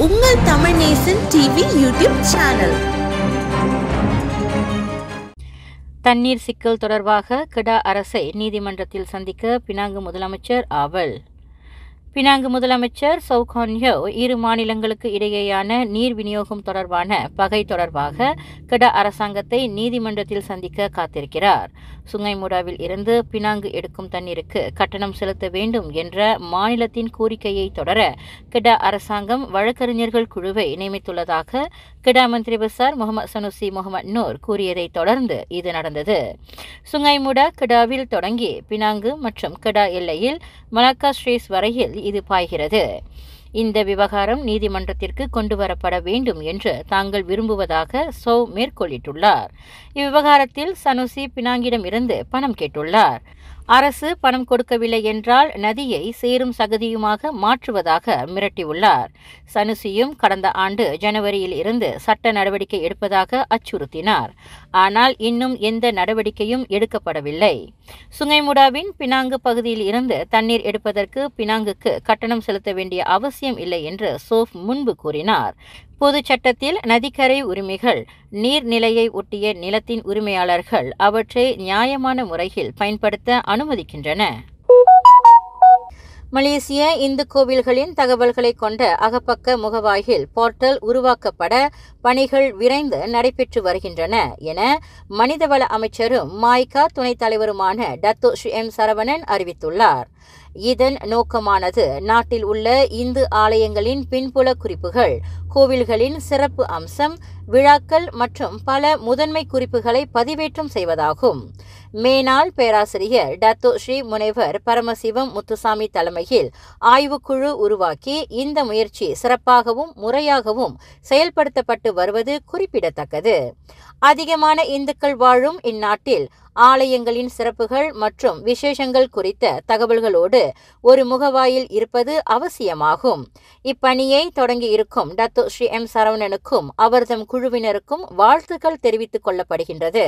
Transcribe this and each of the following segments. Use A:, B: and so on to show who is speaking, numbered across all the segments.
A: உங்கள் Tamil Nesan TV YouTube channel
B: தண்ணீர் சிக்கல் தொடர்பாக கிடா அரசை நீதிமன்றத்தில் சந்திக்க பினாங்கு முதலமைச்சர் ஆவல் பினாங்கு முதலமைச்சர் சவுகான்யோ இரு மாநிலங்களுக்கு இடையேயான நீர் விநியோகம் தொடர்பான பகை தொடர்பாக கிடா அரசாங்கத்தை நீதிமன்றத்தில் சந்திக்க காத்திருக்கிறார் சுங்கைமுடாவில் இருந்து பினாங்கு எடுக்கும் தண்ணீருக்கு கட்டணம் செலுத்த வேண்டும் என்ற மாநிலத்தின் கோரிக்கையை தொடர கிடா அரசாங்கம் வழக்கறிஞர்கள் குழுவை நியமித்துள்ளதாக கிடா மந்திரி பசார் முகமது சனுசி முகமது நூர் கூறியதை தொடர்ந்து இது நடந்தது சுங்கைமுடா கிடாவில் தொடங்கி பினாங்கு மற்றும் கிடா எல்லையில் மலாக்கா ஸ்ட்ரீஸ் வரையில் இது பாய்கிறது இந்த விவகாரம் நீதிமன்றத்திற்கு கொண்டு வரப்பட வேண்டும் என்று தாங்கள் விரும்புவதாக சோ மேற்கொள்ளிட்டுள்ளார் இவ்விவகாரத்தில் சனுசி பினாங்கிடம் இருந்து பணம் கேட்டுள்ளார் அரசு பணம் கொடுக்கவில்லை என்றால் நதியை சேரும் சகதியுமாக மாற்றுவதாக மிரட்டியுள்ளார் சனுசியும் கடந்த ஆண்டு ஜனவரியில் இருந்து சட்ட நடவடிக்கை எடுப்பதாக அச்சுறுத்தினார் ஆனால் இன்னும் எந்த நடவடிக்கையும் எடுக்கப்படவில்லை சுங்கைமுடாவின் பினாங்கு பகுதியில் இருந்து தண்ணீர் எடுப்பதற்கு பினாங்குக்கு கட்டணம் செலுத்த வேண்டிய அவசியம் இல்லை என்று சோஃப் முன்பு கூறினார் பொது சட்டத்தில் நதிக்கரை உரிமைகள் நீர்நிலையை ஒட்டிய நிலத்தின் உரிமையாளர்கள் அவற்றை நியாயமான முறையில் பயன்படுத்த அனுமதிக்கின்றன மலேசிய இந்து கோவில்களின் தகவல்களை கொண்ட அகப்பக்க முகவாயில் போர்ட்டல் உருவாக்கப்பட பணிகள் விரைந்து நடைபெற்று வருகின்றன என மனிதவள அமைச்சரும் மாய்கா துணைத் தலைவருமான டத்தோ ஸ்ரீ எம் சரவணன் அறிவித்துள்ளார் இதன் நோக்கமானது நாட்டில் உள்ள இந்து ஆலயங்களின் பின்புல குறிப்புகள் கோவில்களின் சிறப்பு அம்சம் விழாக்கள் மற்றும் பல முதன்மை குறிப்புகளை பதிவேற்றம் செய்வதாகும் மேனாள் பேராசிரியர் டத்தோ ஸ்ரீ முனைவர் பரமசிவம் முத்துசாமி தலைமையில் ஆய்வுக்குழு உருவாக்கி இந்த முயற்சி சிறப்பாகவும் முறையாகவும் செயல்படுத்தப்பட்டு வருவது குறிப்பிடத்தக்கது அதிகமான இந்துக்கள் வாழும் இந்நாட்டில் ஆலயங்களின் சிறப்புகள் மற்றும் விசேஷங்கள் குறித்த தகவல்களோடு ஒரு முகவாயில் இருப்பது அவசியமாகும் இப்பணியை தொடங்கி இருக்கும் டத்தோ ஸ்ரீ எம் சரவணனுக்கும் அவர்தம் குழுவினருக்கும் வாழ்த்துக்கள் தெரிவித்துக் கொள்ளப்படுகின்றது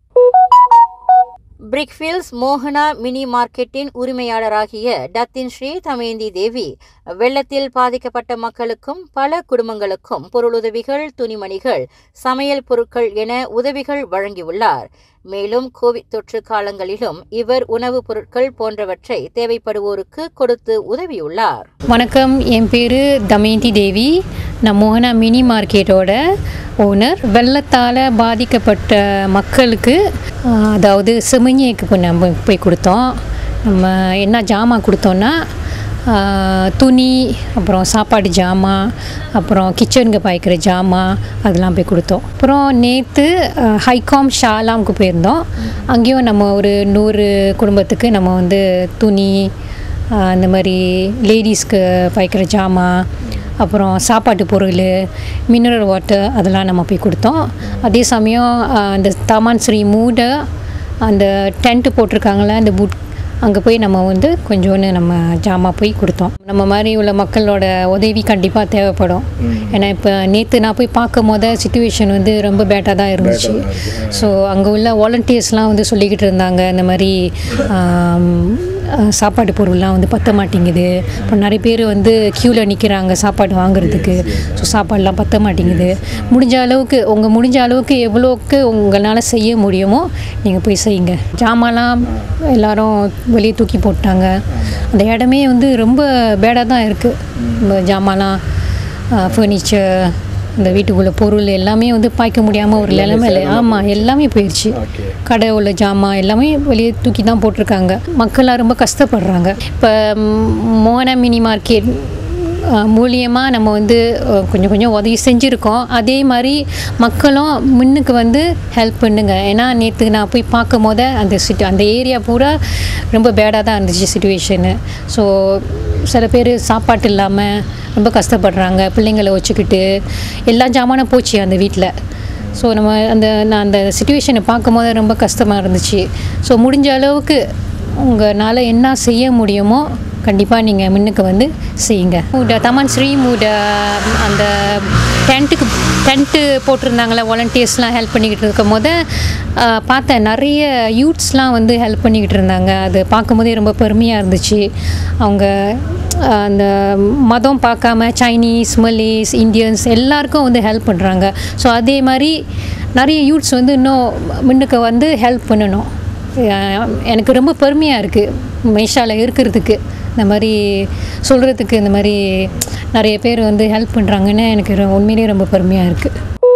B: பிரிக்ஃபீல்ஸ் மோகனா மினி மார்க்கெட்டின் உரிமையாளராகிய டத்தின் ஸ்ரீ தமேந்தி தேவி வெள்ளத்தில் பாதிக்கப்பட்ட மக்களுக்கும் பல குடும்பங்களுக்கும் பொருளுதவிகள் துணிமணிகள் சமையல் பொருட்கள் என உதவிகள் வழங்கியுள்ளார் மேலும் கோவிட் தொற்று காலங்களிலும் இவர் உணவுப் பொருட்கள் போன்றவற்றை தேவைப்படுவோருக்கு கொடுத்து உதவியுள்ளார்
C: வணக்கம் என் பேர் தமயந்தி தேவி நான் மோகனா மினி மார்க்கெட்டோட ஓனர் வெள்ளத்தால் பாதிக்கப்பட்ட மக்களுக்கு ஆஹ், அதாவது செமிஞ்சிக்கு போய் நம்ம போய் கொடுத்தோம் நம்ம என்ன ஜாமான் கொடுத்தோன்னா ஆஹ், துணி அப்புறம் சாப்பாடு ஜாமான் அப்புறம் கிச்சனுக்கு பாய்க்கிற ஜாமான் அதெல்லாம் போய் கொடுத்தோம் அப்புறம் நேற்று ஹைகாம் ஷாலாமுக்கு போயிருந்தோம் அங்கேயும் நம்ம ஒரு நூறு குடும்பத்துக்கு நம்ம வந்து துணி ஆஹ் இந்த மாதிரி லேடிஸ்க்கு பாய்க்கிற ஜாமான் அப்புறம் சாப்பாட்டு பொருள் மினரல் வாட்டர் அதெல்லாம் நம்ம போய் கொடுத்தோம் அதே சமயம் ஆஹ் அந்த தமான் ஸ்ரீ மூட அந்த டென்ட்டு போட்டிருக்காங்களே அந்த புட் அங்கே போய் நம்ம வந்து கொஞ்சோண்டு நம்ம ஜாமான் போய் கொடுத்தோம் நம்ம மாதிரி உள்ள மக்களோட உதவி கண்டிப்பாக தேவைப்படும் ஏன்னா இப்போ நேற்று நான் போய் பார்க்கும் போத சுச்சுவேஷன் வந்து ரொம்ப பேட்டாக தான் இருந்துச்சு ஸோ அங்கே உள்ள வாலண்டியர்ஸ்லாம் வந்து சொல்லிக்கிட்டு இருந்தாங்க இந்த மாதிரி ஆம், அஹ், சாப்பாடு பொருள்லாம் வந்து பத்த மாட்டேங்குது இப்போ நிறைய பேர் வந்து க்யூவில் நிற்கிறாங்க சாப்பாடு வாங்குறதுக்கு ஸோ சாப்பாடுலாம் பத்த மாட்டேங்குது முடிஞ்ச அளவுக்கு உங்கள் முடிஞ்ச அளவுக்கு எவ்வளோக்கு உங்களால் செய்ய முடியுமோ நீங்கள் போய் செய்யுங்க ஜாமான்லாம் எல்லாரும் வெளியே தூக்கி போட்டாங்க அந்த இடமே வந்து ரொம்ப பேடாக தான் இருக்குது ஜாமான்லாம் ஃபர்னிச்சர் இந்த வீட்டுக்குள்ள பொருள் எல்லாமே வந்து பாய்க்க முடியாமல் ஒரு நிலைமையில ஆமாம் எல்லாமே போயிடுச்சு கடை உள்ள ஜாமான் எல்லாமே வெளியே தூக்கி தான் போட்டிருக்காங்க மக்கள்லாம் ரொம்ப கஷ்டப்படுறாங்க இப்போ மோனா மினி மார்க்கெட் மூலியமாக நம்ம வந்து அஹ், கொஞ்சம் கொஞ்சம் உதவி செஞ்சுருக்கோம் அதே மாதிரி மக்களும் முன்னுக்கு வந்து ஹெல்ப் பண்ணுங்க ஏன்னா நேற்று நான் போய் பார்க்கும் போது அந்த சிட்டு அந்த ஏரியா பூரா ரொம்ப பேடாக தான் இருந்துச்சு சுச்சுவேஷனு ஸோ சில பேர் சாப்பாட்டு இல்லாமல் ரொம்ப கஷ்டப்படுறாங்க பிள்ளைங்களை வச்சுக்கிட்டு எல்லா ஜாமானும் போச்சு அந்த வீட்டில் ஸோ நம்ம அந்த நான் அந்த சுச்சுவேஷனை பார்க்கும்போது ரொம்ப கஷ்டமாக இருந்துச்சு ஸோ முடிஞ்ச அளவுக்கு உங்களால் என்ன செய்ய முடியுமோ கண்டிப்பாக நீங்கள் முன்னுக்கு வந்து செய்யுங்க உட தமன் ஸ்ரீ உட அந்த டென்ட்டுக்கு டென்ட்டு போட்டிருந்தாங்களே வாலண்டியர்ஸ்லாம் ஹெல்ப் பண்ணிக்கிட்டு இருக்கும் போது ஆஹ், பார்த்தேன் நிறைய யூத்ஸ்லாம் வந்து ஹெல்ப் பண்ணிக்கிட்டு இருந்தாங்க அது பார்க்கும்போதே ரொம்ப பெருமையாக இருந்துச்சு அவங்க அந்த மதம் பார்க்காம சைனீஸ் மலேஸ் இந்தியன்ஸ் எல்லாருக்கும் வந்து ஹெல்ப் பண்ணுறாங்க ஸோ அதே மாதிரி நிறைய யூத்ஸ் வந்து இன்னும் முன்னுக்கு வந்து ஹெல்ப் பண்ணணும் அஹ் எனக்கு ரொம்ப பெருமையாக இருக்குது மேஷாவில் இருக்கிறதுக்கு இந்த மாதிரி சொல்கிறதுக்கு இந்த மாதிரி நிறைய பேர் வந்து ஹெல்ப் பண்ணுறாங்கன்னு எனக்கு ரொ- உண்மையிலேயே ரொம்ப பெருமையாக இருக்குது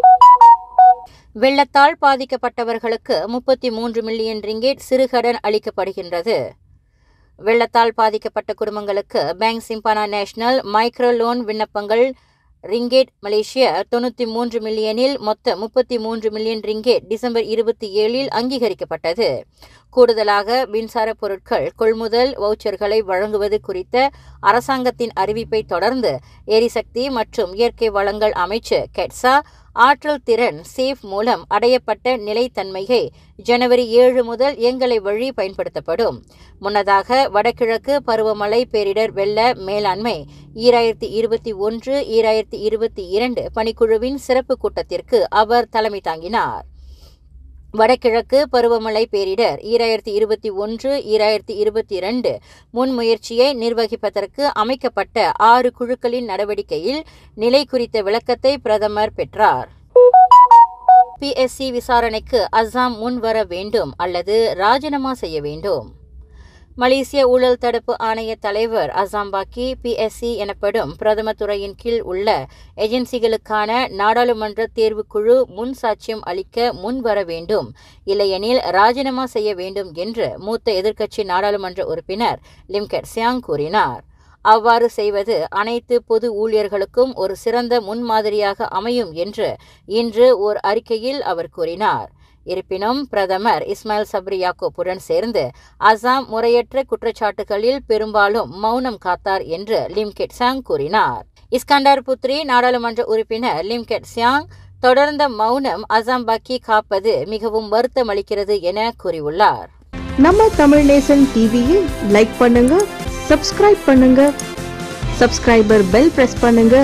B: வெள்ளத்தால் பாதிக்கப்பட்டவர்களுக்கு முப்பத்தி மூன்று மில்லியன் ரிங்கேட் சிறுகடன் அளிக்கப்படுகின்றது வெள்ளத்தால் பாதிக்கப்பட்ட குடும்பங்களுக்கு Bank Simpanan National micro loan விண்ணப்பங்கள் ரிங்கேட் மலேசியா தொண்ணூற்றி மூன்று மில்லியனில் மொத்த முப்பத்தி மூன்று மில்லியன் ரிங்கேட் டிசம்பர் இருபத்தி ஏழில் அங்கீகரிக்கப்பட்டது கூடுதலாக மின்சார பொருட்கள் கொள்முதல் வவுச்சர்களை வழங்குவது குறித்த அரசாங்கத்தின் அறிவிப்பை தொடர்ந்து எரிசக்தி மற்றும் இயற்கை வளங்கள் அமைச்சு கெட்சா ஆற்றல் திறன் சேஃப் மூலம் அடையப்பட்ட நிலைத்தன்மையை ஜனவரி ஏழு முதல் எங்களை வழி பயன்படுத்தப்படும் முன்னதாக வடகிழக்கு பருவமழை பேரிடர் வெள்ள மேலாண்மை ஈராயிரத்தி இருபத்தி ஒன்று ஈராயிரத்தி இருபத்தி இரண்டு பணிக்குழுவின் சிறப்பு கூட்டத்திற்கு அவர் தலைமை தாங்கினார் வடகிழக்கு பருவமழை பேரிடர் ஈராயிரத்தி இருபத்தி ஒன்று ஈராயிரத்தி இருபத்தி இரண்டு முன்முயற்சியை நிர்வகிப்பதற்கு அமைக்கப்பட்ட ஆறு குழுக்களின் நடவடிக்கையில் நிலை குறித்த விளக்கத்தை பிரதமர் பெற்றார் பிஎஸ்சி விசாரணைக்கு அஸ்ஸாம் முன்வர வேண்டும் அல்லது ராஜினாமா செய்ய வேண்டும் மலேசிய ஊழல் தடுப்பு ஆணைய தலைவர் அசாம் பாக்கி பிஎஸ்சி எனப்படும் பிரதம துறையின் கீழ் உள்ள ஏஜென்சிகளுக்கான நாடாளுமன்ற தேர்வுக்குழு முன் சாட்சியம் அளிக்க முன்வர வேண்டும் இல்லையெனில் ராஜினாமா செய்ய வேண்டும் என்று மூத்த எதிர்க்கட்சி நாடாளுமன்ற உறுப்பினர் லிம்கெட் சியாங் கூறினார் அவ்வாறு செய்வது அனைத்து பொது ஊழியர்களுக்கும் ஒரு சிறந்த முன்மாதிரியாக அமையும் என்று இன்று ஓர் அறிக்கையில் அவர் கூறினார் இருப்பினும் பிரதமர் இஸ்மாயில் சப்ரி யாக்கோப்புடன் சேர்ந்து அசாம் முறையற்ற குற்றச்சாட்டுகளில் பெரும்பாலும் மௌனம் காத்தார் என்று லிம்கெட் சியாங் கூறினார் இஸ்கண்டர் புத்ரி நாடாளுமன்ற உறுப்பினர் லிம்கெட் சியாங் தொடர்ந்த மௌனம் அசாம் பாக்கி காப்பது மிகவும் வருத்தமளிக்கிறது என கூறியுள்ளார்
A: நம்ம தமிழ் நேசன் டிவியை லைக் பண்ணுங்க சப்ஸ்கிரைப் பண்ணுங்க சப்ஸ்கிரைபர் பெல் பிரஸ் பண்ணுங்க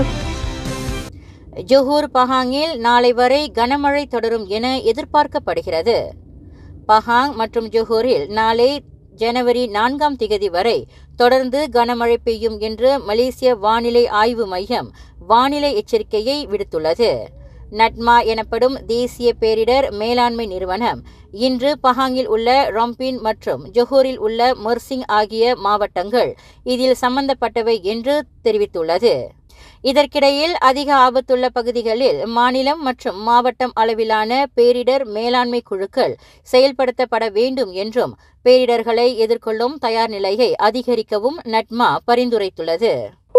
B: ஜொஹூர் பஹாங்கில் நாளை வரை கனமழை தொடரும் என எதிர்பார்க்கப்படுகிறது பஹாங் மற்றும் ஜொஹூரில் நாளை ஜனவரி நான்காம் திகதி வரை தொடர்ந்து கனமழை பெய்யும் என்று மலேசிய வானிலை ஆய்வு மையம் வானிலை எச்சரிக்கையை விடுத்துள்ளது நட்மா எனப்படும் தேசிய பேரிடர் மேலாண்மை நிறுவனம் இன்று பஹாங்கில் உள்ள ரொம்பின் மற்றும் ஜொஹூரில் உள்ள மொர்சிங் ஆகிய மாவட்டங்கள் இதில் சம்பந்தப்பட்டவை என்று தெரிவித்துள்ளது இதற்கிடையில் அதிக ஆபத்துள்ள பகுதிகளில் மாநிலம் மற்றும் மாவட்டம் அளவிலான பேரிடர் மேலாண்மை குழுக்கள் செயல்படுத்தப்பட வேண்டும் என்றும் பேரிடர்களை எதிர்கொள்ளும் தயார் நிலையை அதிகரிக்கவும் நட்மா பரிந்துரைத்துள்ளது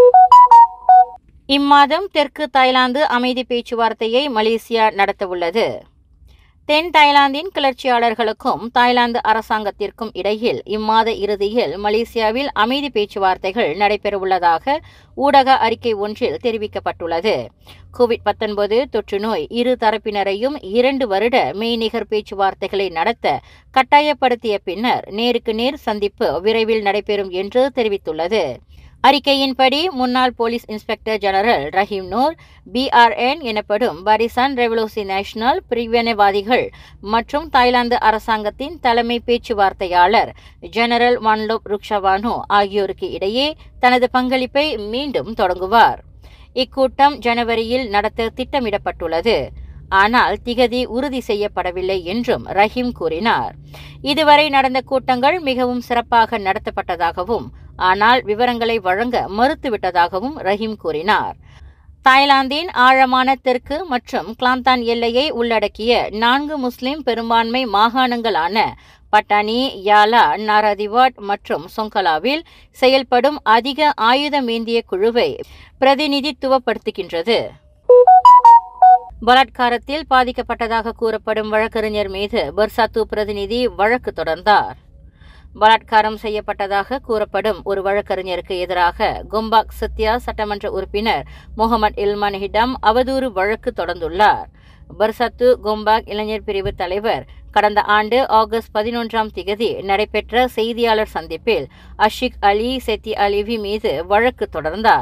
B: இம்மாதம் தெற்கு தாய்லாந்து அமைதி பேச்சுவார்த்தையை மலேசியா நடத்தவுள்ளது தென் தாய்லாந்தின் கிளர்ச்சியாளர்களுக்கும் தாய்லாந்து அரசாங்கத்திற்கும் இடையில் இம்மாத இறுதியில் மலேசியாவில் அமைதி பேச்சுவார்த்தைகள் நடைபெறவுள்ளதாக ஊடக அறிக்கை ஒன்றில் தெரிவிக்கப்பட்டுள்ளது கோவிட் பத்தொன்பது தொற்று நோய் இரு தரப்பினரையும் இரண்டு வருட மெய்நிகர் பேச்சுவார்த்தைகளை நடத்த கட்டாயப்படுத்திய பின்னர் நேருக்கு நேர் சந்திப்பு விரைவில் நடைபெறும் என்று தெரிவித்துள்ளது அறிக்கையின்படி முன்னாள் police inspector general Rahim Noor BRN எனப்படும் பாரிசான் ரெவலூசி நேஷனல் பிரிவினைவாதிகள் மற்றும் தாய்லாந்து அரசாங்கத்தின் தலைமை பேச்சுவார்த்தையாளர் ஜெனரல் வான்லோப் ருக்ஷவானு ஆகியோருக்கு இடையே தனது பங்களிப்பை மீண்டும் தொடங்குவார் இக்கூட்டம் ஜனவரியில் நடத்த திட்டமிடப்பட்டுள்ளது ஆனால் திகதி உறுதி செய்யப்படவில்லை என்றும் ரஹீம் கூறினார் இதுவரை நடந்த கூட்டங்கள் மிகவும் சிறப்பாக நடத்தப்பட்டதாகவும் ஆனால் விவரங்களை வழங்க மறுத்துவிட்டதாகவும் ரஹீம் கூறினார் தாய்லாந்தின் ஆழமான தெற்கு மற்றும் கிளாந்தான் எல்லையை உள்ளடக்கிய நான்கு முஸ்லிம் பெரும்பான்மை மாகாணங்களான பட்டானி யாலா நாராதிவாட் மற்றும் சொங்கலாவில் செயல்படும் அதிக ஆயுதமேந்திய குழுவை பிரதிநிதித்துவப்படுத்துகின்றது பலாத்காரத்தில் பாதிக்கப்பட்டதாக கூறப்படும் வழக்கறிஞர் மீது பர்சாத்து பிரதிநிதி வழக்கு தொடர்ந்தார் பலாத்காரம் செய்யப்பட்டதாக கூறப்படும் ஒரு வழக்கறிஞருக்கு எதிராக கும்பாக் சத்யா சட்டமன்ற உறுப்பினர் முகமது இல்மானிடம் அவதூறு வழக்கு தொடர்ந்துள்ளார் பர்சத்து கும்பாக் இளைஞர் பிரிவு தலைவர் கடந்த ஆண்டு ஆகஸ்ட் பதினொன்றாம் திகதி நடைபெற்ற செய்தியாளர் சந்திப்பில் அஷிக் அலி செத்தி அலிவி மீது வழக்கு தொடர்ந்தார்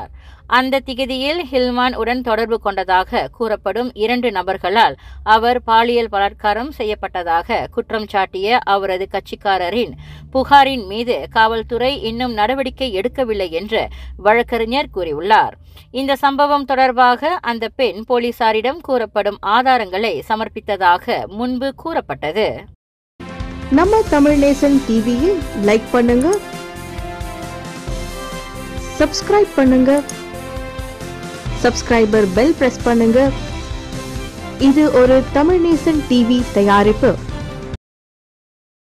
B: அந்த திகதியில் ஹில்மான் உடன் தொடர்பு கொண்டதாக கூறப்படும் இரண்டு நபர்களால் அவர் பாலியல் பலாத்காரம் செய்யப்பட்டதாக குற்றம் சாட்டிய அவரது கட்சிக்காரரின் புகாரின் மீது காவல்துறை இன்னும் நடவடிக்கை எடுக்கவில்லை என்று வழக்கறிஞர் கூறியுள்ளார் இந்த சம்பவம் தொடர்பாக அந்த பெண் போலீசாரிடம் கூறப்படும் ஆதாரங்களை சமர்ப்பித்ததாக முன்பு கூறப்பட்டது
A: நம்ம தமிழ் நேசன் டிவியை லைக் பண்ணுங்க சப்ஸ்கிரைப் பண்ணுங்க சப்ஸ்கிரைபர் பெல் பிரஸ் பண்ணுங்க இது ஒரு தமிழ் நேசன் டிவி தயாரிப்பு